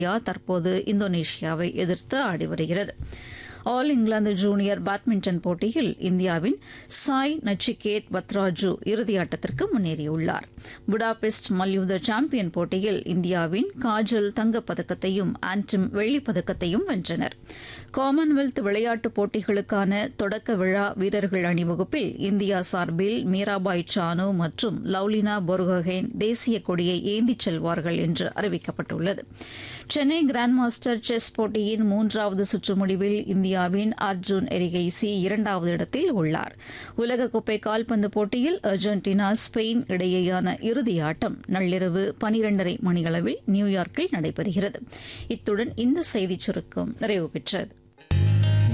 India தற்போது இந்தோனேஷியாவை எதிர்த்து ஆடி வருகிறது ஆல் இங்கிலாந்து ஜூனியர் பேட்மிண்டன் போட்டியில் இந்தியாவின் சாய் நச்சிகேத் பத்ராஜு இறுதியாட்டத்திற்கு முன்னேறியுள்ளார் புடாபெஸ்ட் மல்யுத்த சாம்பியன் போட்டியில் இந்தியாவின் காஜல் தங்கப்பதக்கத்தையும் ஆன்டிம் வெள்ளிப்பதக்கத்தையும் வென்றனர் காமன்வெல்த் விளையாட்டுப் போட்டிகளுக்கான தொடக்க விழா வீரர்கள் அணிவகுப்பில் இந்தியா சார்பில் மீராபாய் சானு மற்றும் லவ்லினா பொர்கோஹேன் தேசிய கொடியை ஏந்திச் செல்வார்கள் என்று அறிவிக்கப்பட்டுள்ளது சென்னை கிராண்ட் மாஸ்டர் செஸ் போட்டியின் மூன்றாவது சுற்று முடிவில் இந்தியாவின் அர்ஜுன் எரிகைசி இரண்டாவது இடத்தில் உள்ளார் உலகக்கோப்பை கால்பந்து போட்டியில் அர்ஜென்டினா ஸ்பெயின் இடையேயான இறுதி ஆட்டம் நள்ளிரவு பனிரெண்டரை மணியளவில் நியூயார்க்கில் நடைபெறுகிறது இத்துடன் இந்த செய்திச் சுருக்கம் நிறைவு பெற்றது